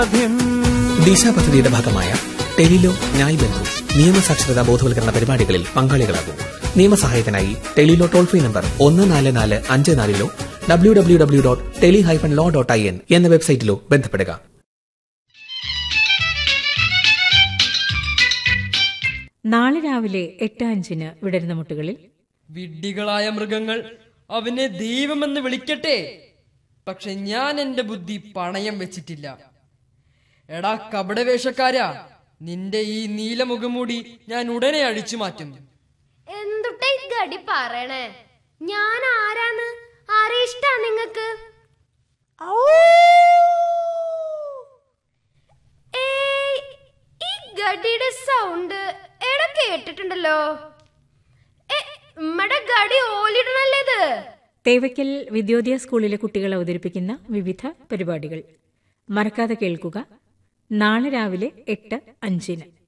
ദിശ പദ്ധതിയുടെ ഭാഗമായ ടെലിലോ ന്യായ് ബന്ധു നിയമസാക്ഷരതാ ബോധവൽക്കരണ പരിപാടികളിൽ പങ്കാളികളാകും നിയമസഹായത്തിനായി ടെലിലോ ടോൾ ഫ്രീ നമ്പർ ഒന്ന് നാല് നാല് അഞ്ച് നാലിലോ W W W dot tele hyphen law dot I N എന്ന വെബ്സൈറ്റിലോ ബന്ധപ്പെടുക നാളെ രാവിലെ എട്ട് അഞ്ചിന് വിടരുന്ന മുട്ടുകളിൽ വിഡ്ഢികളായ മൃഗങ്ങൾ അവനെ ദൈവമെന്ന് വിളിക്കട്ടെ പക്ഷെ ഞാൻ എന്റെ ബുദ്ധി പണയം വെച്ചിട്ടില്ല എടാ കപടവേഷക്കാരാ നിന്റെ ഈ നീലമുഖംമൂടി ഞാൻ ഉടനെ അഴിച്ചു മാറ്റും എന്തുട്ടാ ഈ ഗടി പറയണേ ഞാൻ ആരാന്ന് ആരെ ഇഷ്ടാ നിങ്ങക്ക് ഏയ്, ഈ ഗടിയുടെ സൗണ്ട് എടാ കേട്ടിട്ടുണ്ടല്ലോ ഏ, നമ്മടെ ഗടി ഓലിടണല്ലേ ഇത് തേവയ്ക്കൽ വിദ്യോദയ സ്കൂളിലെ കുട്ടികൾ അവതരിപ്പിക്കുന്ന വിവിധ പരിപാടികൾ മറക്കാതെ കേൾക്കുക നാളെ രാവിലെ എട്ട് അഞ്ചിന്